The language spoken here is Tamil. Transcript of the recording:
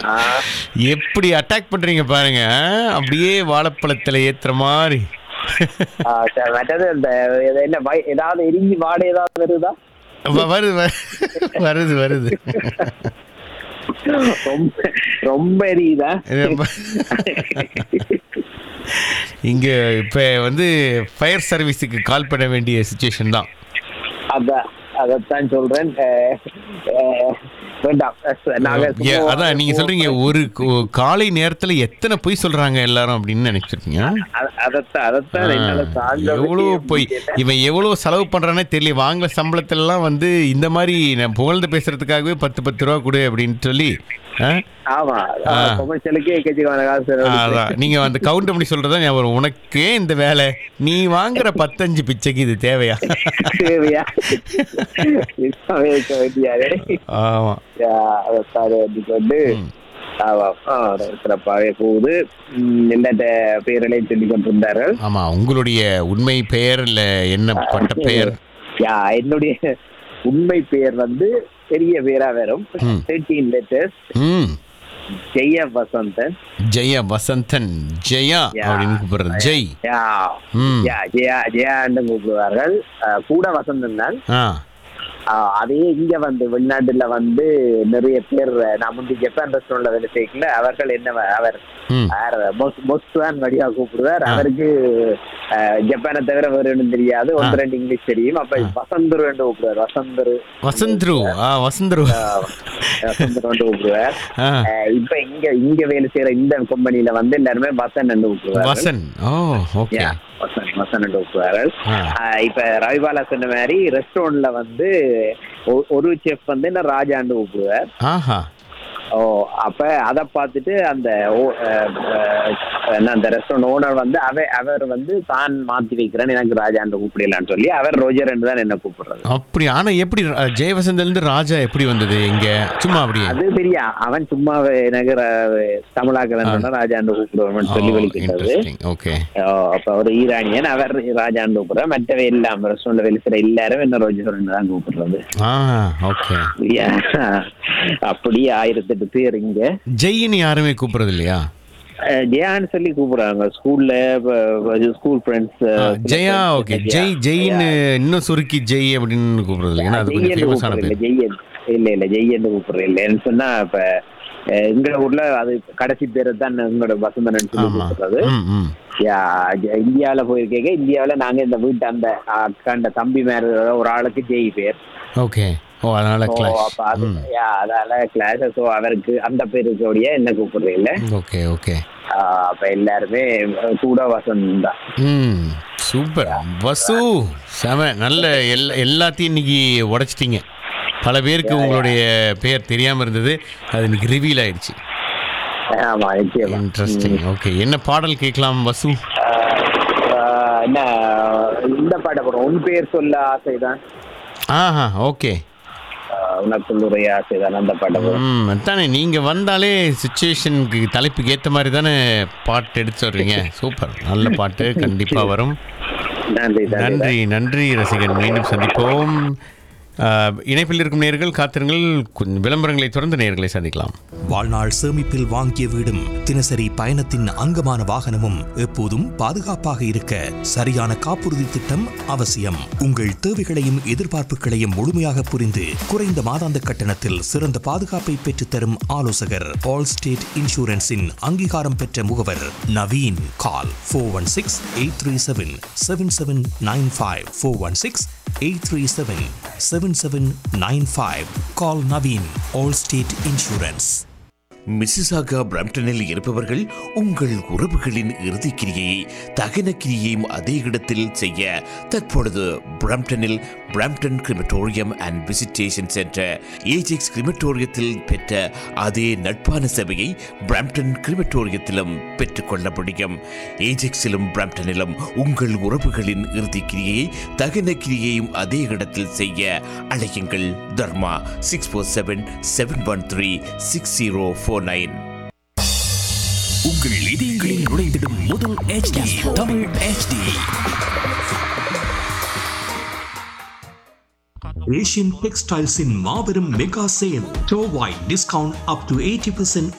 ஆ, எப்படி அட்டாக் பண்றீங்க பாருங்க அப்படியே வாழைப்பழத்துல ஏத்துற மாதிரி ஆ, சரி, மற்றது இந்த இது என்ன வை- ஏதாவது எரிஞ்சு வாடை ஏதாவது வருதா வ- வருது வ- வருது வருது ரொம்ப ரொம்ப எரியுதா ரொம்ப- இங்க இப்ப வந்து ஃபயர் சர்வீஸுக்கு கால் பண்ண வேண்டிய சுச்சுவேஷன் தான் அதான் அதைத்தான் சொல்றேன் அஹ், அஹ், வேண்டாம் நாங்க ஏ, சும்மா- அதான் நீங்க சொல்றீங்க ஒரு கு- காலை நேரத்துல எத்தனை பொய் சொல்றாங்க எல்லாரும் அப்படின்னு நினைச்சிருக்கீங்க அத- அதைத்தான் அதைத்தான் என்னால தாங்க எவ்வளவு பொய் இவன் எவ்வளவு செலவு பண்றானே தெரியல வாங்குற சம்பளத்துல எல்லாம் வந்து இந்த மாதிரி நான் புகழ்ந்து பேசுறதுக்காகவே பத்து பத்து ரூபா கொடு அப்படின்னு சொல்லி ஆ? ஆமா ஆ. கொமர்ஷியலுக்கே எக்கச்சக்கமான காசு ஆ, செலவழிச்சு. அதான் நீங்க அந்த கவுண்ட் பண்ணி சொல்றதா ஞாபகம் வரும். உனக்கே இந்த வேலை நீ வாங்குற பத்தஞ்சு பிச்சைக்கு இது தேவையா தேவையா இல்லாம இருக்க வேண்டியாரு ஆமா அதைத்தான் வந்து கொண்டு ஆமா ஆ, சிறப்பாகவே போகுது ம், என்னட்ட பேரலையும் சொல்லிக் கொண்டிருந்தார்கள் ஆமா உங்களுடைய உண்மை பெயர் இல்ல என்ன பட்ட பெயர் யா என்னுடைய உண்மை பெயர் வந்து பெரிய பேரா வரும் ம். தேர்ட்டீன் லெட்டர்ஸ் ம் ஜெய வசந்தன் ஜெயா வசந்தன் ஜெயா யா. அப்படின்னு கூப்பிடுறது ஜெய் யா ம் யா ஜெயா ஜெயான்னு கூப்பிடுவார்கள் அஹ், கூட வசந்தன் தான் ஆ ஆஹ் அதே இங்க வந்து வெளிநாட்டுல வந்து நிறைய பேர் நான் முந்தி ஜப்பான் ரெஸ்டாரண்ட்ல வேலை செய்யல அவர்கள் என்ன வ- அவர் ம் மொஸ்தான் வழியா கூப்பிடுவார் அவருக்கு ஆஹ், ஜப்பானை தவிர வேற ஒன்றும் தெரியாது ஒன்று ரெண்டு இங்கிலீஷ் தெரியும் அப்ப வசந்தரு என்று கூப்பிடுவார் வசந்தரு வசந்த்ரு ஆ வசந்த்ரு ஆஹ், வசந்தரு என்று கூப்பிடுவார் ஆ ஆஹ், இப்ப இங்க இங்க வேலை செய்யற இந்த கம்பெனில வந்து எல்லாருமே வசன் என்று கூப்பிடுவார் வசன் ஓ ஓகே வசன் வசன் என்று கூப்பிடுவார்கள் ஆ ஆஹ் இப்ப ரவிபாலா சொன்ன மாதிரி ரெஸ்டாரண்ட்ல வந்து ஒ- ஒரு செஃப் வந்து என்ன ராஜான்னு கூப்பிடுவார் ஆஹா ஓ அப்ப அத பார்த்துட்டு அந்த ஓ- அஹ் அஹ் என்ன அந்த ரெஸ்டாரண்ட் ஓனர் வந்து அவ அவர் வந்து தான் மாத்தி வைக்கிறேன் எனக்கு ராஜான்னு கூப்பிடலான்னு சொல்லி அவர் ரோஜர் என்று தான் என்ன கூப்பிடுறது அப்படி ஆனா எப்படி ர- ஜெயவசந்த்ல இருந்து ராஜா எப்படி வந்தது இங்க சும்மா அப்படியே அது பெரிய அவன் சும்மா எனக்கு ர- தமிழாக்கள் ராஜான்னு கூப்பிடுவோம்னு சொல்லி வெளிக்கிட்டது இன்ட்ரெஸ்டிங் ஓகே ஓ, அப்ப ஒரு ஈரானியன் அவர் ராஜான்னு கூப்பிடுறார் மற்றவை எல்லாம் ரெஸ்டாரண்ட் வெளி செய்யற எல்லாரும் என்ன ரோஜர் தான் கூப்பிடுறது ஆ ஓகே Yeah. அப்படி ஆயிரத்தி எட்டு பேர் இங்க ஜெயின்னு யாருமே கூப்பிடுறது இல்லையா அஹ் ஜெயான்னு சொல்லி கூப்பிடுறாங்க ஸ்கூல்ல school friends Jaya okay Jai ஜெயின்னு இன்னும் சுருக்கி ஜெய் அப்படின்னு கூப்பிடுறது இல்லை ஏன்னா அது கொஞ்சம் ஃபேமஸான பேர் ஜெய்யன் இல்ல இல்ல ஜெய்யன்னு கூப்பிடுறேன் இல்லைன்னு சொன்னா இப்ப அஹ் எங்க ஊர்ல அது கடைசி பேரை தான் எங்களோட வசந்தன் சொல்லி ஆமா கூப்பிடுறது ம் ம் யா, ஜ- இந்தியாவுல போயிருக்கேங்க இந்தியாவுல நாங்க இந்த வீட்டு அந்த அக்காண்ட தம்பி மேல ஒரு ஆளுக்கு ஜெய் பேர் ஓகே ஓ அதனால ஓ, கிளாஸ் அப்ப அது யா, அதால கிளாஸ் ஸோ அவருக்கு அந்த பேருக்கோடைய என்ன கூப்பிடுறது இல்ல ஓகே ஓகே ஆஹ் அப்ப எல்லாருமே கூட வசந்த் தான் ம் சூப்பர் வசு செம நல்ல எல்லா எல்லாத்தையும் இன்னைக்கு உடைச்சிட்டீங்க பல பேருக்கு உங்களுடைய பெயர் தெரியாம இருந்தது அது இன்னைக்கு ரிவீல் ஆயிடுச்சு ஆமா நிச்சயமா இன்ட்ரெஸ்டிங் ஓகே என்ன பாடல் கேட்கலாம் வசு ஆஹ் என்ன இந்த பாட்டை போடுறோம் உன் பேர் சொல்ல ஆசைதான் ஆஹா ஓகே ஆஹ் உனக்குள்ளுடைய ஆசைதான் அந்த பாட்டை போடுறோம் ம் தானே நீங்கள் வந்தாலே சுச்சுவேஷனுக்கு தலைப்புக்கு ஏற்ற மாதிரி தானே பாட்டு எடுத்து வர்றீங்க சூப்பர் நல்ல பாட்டு கண்டிப்பாக வரும் நன்றி நன்றி நன்றி நன்றி ரசிகன் மீண்டும் சந்திப்போம் ஆஹ், இணைப்பில் இருக்கும் நேர்கள் காத்திருங்கள் கொஞ்சம் விளம்பரங்களை தொடர்ந்து நேர்களை சந்திக்கலாம் வாழ்நாள் சேமிப்பில் வாங்கிய வீடும் தினசரி பயணத்தின் அங்கமான வாகனமும் எப்போதும் பாதுகாப்பாக இருக்க சரியான காப்புறுதி திட்டம் அவசியம் உங்கள் தேவைகளையும் எதிர்பார்ப்புகளையும் முழுமையாக புரிந்து குறைந்த மாதாந்த கட்டணத்தில் சிறந்த பாதுகாப்பை பெற்றுத்தரும் ஆலோசகர் ஆல் ஸ்டேட் இன்சூரன்ஸின் அங்கீகாரம் பெற்ற முகவர் Naveen call four one six eight three seven seven seven nine five four one six 837-7795. Call Naveen, Allstate Insurance. Mississauga பிரம்டனில் இருப்பவர்கள் உங்கள் உறவுகளின் இறுதிக் கிரியை தகன கிரியையும் அதே இடத்தில் செய்ய தற்பொழுது பிரம்டனில் Brampton crematorium and visitation centre Ajax கிரிமட்டோரியத்தில் பெற்ற அதே நட்பான சபையை பிரம்டன் கிரிமட்டோரியத்திலும் பெற்றுக்கொள்ள முடியும் ஏஜெக்ஸிலும் பிரம்டனிலும் உங்கள் உறவுகளின் இறுதிக் கிரியையை தகன கிரியையும் அதே இடத்தில் செய்ய அழையுங்கள் Dharma six four seven seven one three six zero four nine உங்கள் இதயங்களில் நுழைந்திடும் முதல் HD தமிழ் HD ஏஷியன் டெக்ஸ்டைல்ஸின் மாபெரும் மெகா சேல் டோ wide discount up to eighty